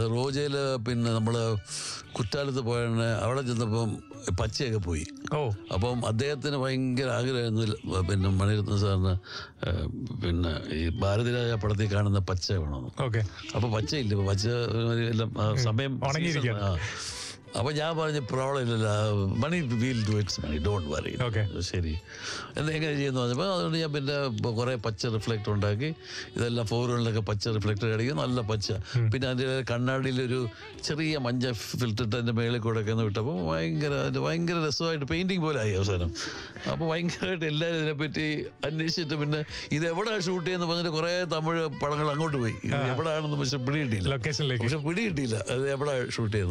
റോജയിൽ പിന്നെ നമ്മൾ കുറ്റാലത്ത് പോയാണ് അവിടെ ചെന്നപ്പം പച്ചയൊക്കെ പോയി ഓ അപ്പം അദ്ദേഹത്തിന് ഭയങ്കര ആഗ്രഹമായിരുന്നു ല- പിന്നെ മണിരത്ന സാറിന് ഏഹ്, പിന്നെ ഈ ഭാരതിരാജ പടത്തിൽ കാണുന്ന പച്ച വേണമെന്ന് ഓക്കെ അപ്പൊ പച്ചയില്ല ഇപ്പൊ പച്ച ഒരു എല്ലാം ആ, സമയം ഉണങ്ങിയിരിക്കുകയാണ്. season ആ. അപ്പൊ ഞാൻ പറഞ്ഞ പ്രോബ്ലം ഇല്ലല്ല money will do it's money don't worry Okay. ശരി എന്ന് എങ്ങനെ ചെയ്യുന്നു പറഞ്ഞപ്പോൾ അതുകൊണ്ട് ഞാൻ പിന്നെ ഇപ്പൊ കുറെ പച്ച റിഫ്ലക്ടർ ഉണ്ടാക്കി ഇതെല്ലാം ഫോറുകളിലൊക്കെ പച്ച റിഫ്ലക്ടർ അടിക്കും നല്ല പച്ച പിന്നെ അതിൻ്റെ കണ്ണാടിയിലൊരു ചെറിയ മഞ്ഞ ഫിൽറ്റർ ഇട്ട് അതിൻ്റെ മേളിൽ കൂടെ ഒക്കെ ഒന്ന് വിട്ടപ്പോൾ ഭയങ്കര അതിൻ്റെ ഭയങ്കര രസമായിട്ട് പെയിന്റിങ് പോലെ ആയി അവസാനം അപ്പോൾ ഭയങ്കരമായിട്ട് എല്ലാവരും ഇതിനെപ്പറ്റി അന്വേഷിച്ചിട്ട് പിന്നെ ഇത് എവിടെയാണ് ഷൂട്ട് ചെയ്യുന്നത് പറഞ്ഞിട്ട് കുറേ തമിഴ് പടങ്ങൾ അങ്ങോട്ട് പോയി ഇത് എവിടെയാണെന്ന് പക്ഷെ പിടി കിട്ടിയില്ല ലൊക്കേഷനിലേക്ക് പക്ഷെ പിടി കിട്ടിയില്ല അത് എവിടെ ഷൂട്ട് ചെയ്യുന്നത്